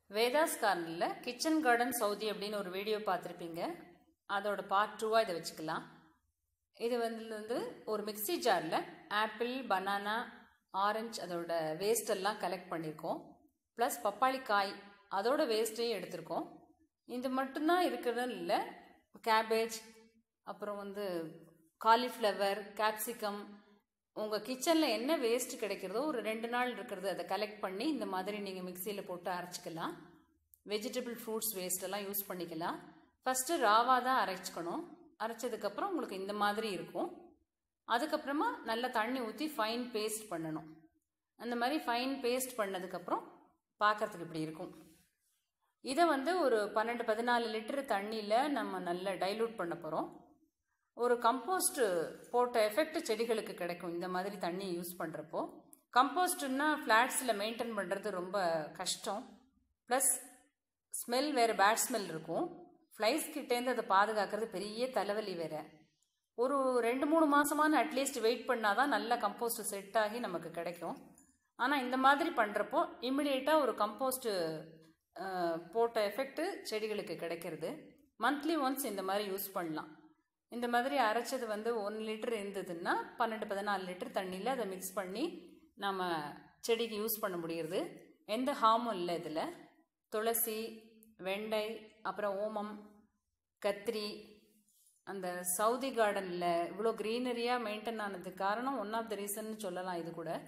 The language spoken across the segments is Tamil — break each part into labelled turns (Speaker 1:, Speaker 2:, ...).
Speaker 1: வேதாஸ் கார்னரில் கிச்சன் கார்டன் சவுதி அப்படின்னு ஒரு வீடியோ பார்த்துருப்பீங்க அதோட பார்ட் டூவாக இதை வச்சுக்கலாம் இது வந்து வந்து ஒரு மிக்ஸி ஜாரில் ஆப்பிள் பனானா ஆரஞ்சு அதோட வேஸ்ட் எல்லாம் கலெக்ட் பண்ணியிருக்கோம் ப்ளஸ் பப்பாளி காய் அதோட வேஸ்ட்டையும் எடுத்திருக்கோம் இது மட்டும்தான் இருக்கிறதுன்னு இல்லை கேபேஜ் அப்புறம் வந்து காலிஃப்ளவர் கேப்சிகம் உங்கள் கிச்சனில் என்ன வேஸ்ட் கிடைக்கிறதோ ஒரு ரெண்டு நாள் இருக்கிறது அதை கலெக்ட் பண்ணி இந்த மாதிரி நீங்கள் மிக்சியில் போட்டு அரைச்சிக்கலாம் வெஜிடபிள் ஃப்ரூட்ஸ் வேஸ்ட் எல்லாம் யூஸ் பண்ணிக்கலாம் ஃபஸ்ட்டு ராவாக தான் அரைச்சிக்கணும் அரைச்சதுக்கப்புறம் உங்களுக்கு இந்த மாதிரி இருக்கும் அதுக்கப்புறமா நல்லா தண்ணி ஊற்றி ஃபைன் பேஸ்ட் பண்ணணும் அந்த மாதிரி ஃபைன் பேஸ்ட் பண்ணதுக்கப்புறம் பார்க்குறதுக்கு இப்படி இருக்கும் இதை வந்து ஒரு பன்னெண்டு பதினாலு லிட்டர் தண்ணியில் நம்ம நல்லா டைலூட் பண்ண போகிறோம் ஒரு கம்போஸ்ட் போட்ட எஃபெக்ட் செடிகளுக்கு கிடைக்கும் இந்த மாதிரி தண்ணி யூஸ் பண்ணுறப்போ கம்போஸ்ட்னா ஃப்ளாட்ஸில் மெயின்டைன் பண்ணுறது ரொம்ப கஷ்டம் ப்ளஸ் ஸ்மெல் வேறு பேட் ஸ்மெல் இருக்கும் ஃப்ளைஸ் கிட்டேருந்து அதை பாதுகாக்கிறது பெரிய தலைவலி வேறு ஒரு ரெண்டு மூணு மாதமான அட்லீஸ்ட் வெயிட் பண்ணால் தான் நல்ல கம்போஸ்ட் செட் ஆகி நமக்கு கிடைக்கும் ஆனால் இந்த மாதிரி பண்ணுறப்போ இமிடியேட்டாக ஒரு கம்போஸ்ட்டு போட்ட எஃபெக்ட்டு செடிகளுக்கு கிடைக்கிறது மந்த்லி ஒன்ஸ் இந்த மாதிரி யூஸ் பண்ணலாம் இந்த மாதிரி அரைச்சது வந்து ஒன் லிட்டர் இருந்ததுன்னா பன்னெண்டு பதினாலு லிட்டர் தண்ணியில் அதை மிக்ஸ் பண்ணி நம்ம செடிக்கு யூஸ் பண்ண முடியுது எந்த ஹார்மும் இல்லை இதில் துளசி வெண்டை அப்புறம் ஓமம் கத்திரி அந்த சவுதி கார்டனில் இவ்வளோ க்ரீனரியாக மெயின்டைன் ஆனதுக்கு காரணம் ஒன் ஆஃப் த ரீசன் சொல்லலாம் இது கூட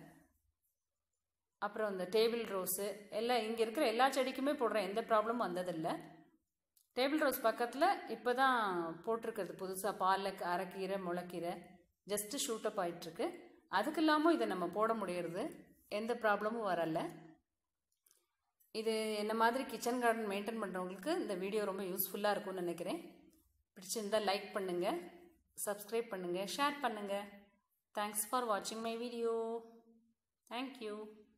Speaker 1: அப்புறம் இந்த டேபிள் ரோஸு எல்லாம் இங்கே இருக்கிற எல்லா செடிக்குமே போடுறேன் எந்த ப்ராப்ளமும் வந்ததில்லை டேபிள் ரோஸ் பக்கத்தில் இப்போ தான் போட்டிருக்கிறது புதுசாக பாலக் அரைக்கீரை முளைக்கீரை ஜஸ்ட்டு ஷூட்டப் ஆகிட்டுருக்கு அதுக்கு இல்லாமல் இதை நம்ம போட முடியறது எந்த ப்ராப்ளமும் வரலை இது என்ன மாதிரி கிச்சன் கார்டன் மெயின்டைன் பண்ணுறவங்களுக்கு இந்த வீடியோ ரொம்ப யூஸ்ஃபுல்லாக இருக்கும்னு நினைக்கிறேன் பிடிச்சிருந்தால் லைக் பண்ணுங்கள் சப்ஸ்கிரைப் பண்ணுங்கள் ஷேர் பண்ணுங்கள் தேங்க்ஸ் ஃபார் வாட்சிங் மை வீடியோ தேங்க்யூ